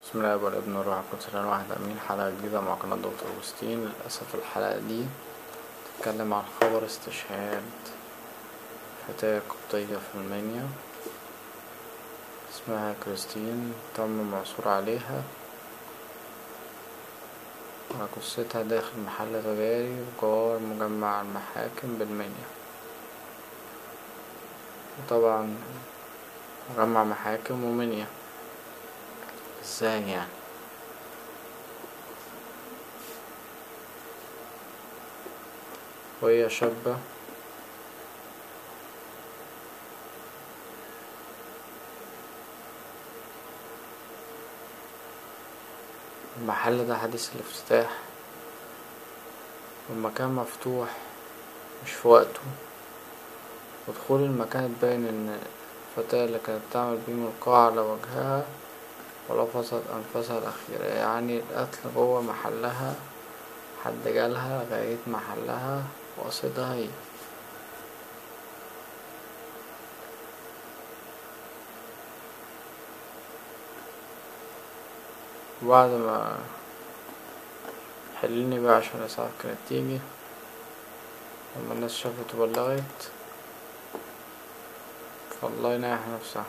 بسم الله والابن والروح القدس الان واحد امين حلقة جديدة مع قناة دكتور أوجستين للأسف الحلقة دي تتكلم عن خبر استشهاد فتاة قبطية في المنيا اسمها كريستين تم العثور عليها وجثتها داخل محل تجاري بجوار مجمع المحاكم بالمنيا وطبعا مجمع محاكم ومنيا ازاي يعني وهي شابة المحل ده حديث الافتتاح والمكان مفتوح مش في وقته ودخول المكان تبين ان الفتاة اللي كانت تعمل بيه القاع على وجهها ولفظت أنفاسها الأخيرة يعني القتل جوه محلها حد جالها لغاية محلها وقصدها هي وبعد ما حلني بقى عشان الإسعاف كانت تيجي لما الناس شافت وبلغت فالله يناح نفسها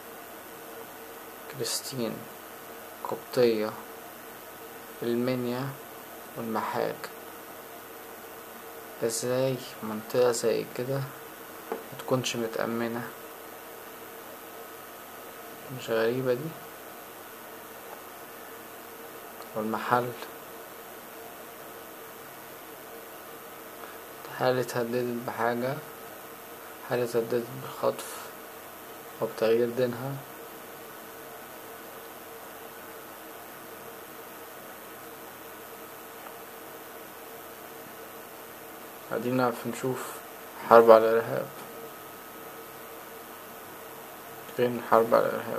كريستين قبطية المنيا والمحاك ازاي منطقة زي كده متكونش متأمنة مش غريبة دي والمحل هل اتهددت بحاجة هل اتهددت بخطف أو بتغيير دينها قاعدين نعرف نشوف حرب على الإرهاب فين الحرب على الإرهاب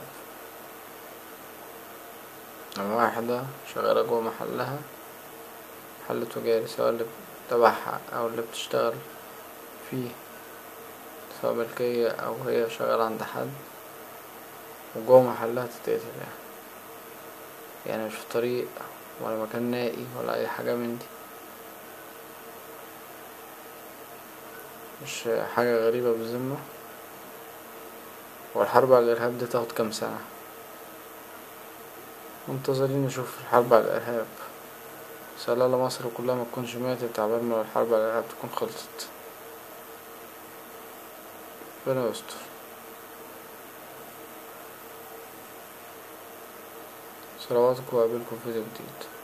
لما واحدة شغالة جوه محلها محل تجاري سواء اللي تبعها أو اللي بتشتغل فيه سواء ملكية أو هي شغالة عند حد وجوه محلها تتقتل يعني يعني مش في طريق ولا مكان نائي ولا أي حاجة من دي مش حاجة غريبة بالذمة والحرب على الإرهاب دي تاخد كام سنة منتظرين نشوف الحرب على الإرهاب سلالة مصر كلها ما تكونش ماتت عبال ما الحرب على الإرهاب تكون خلصت ربنا يستر صلواتكم وقابلكم في فيديو جديد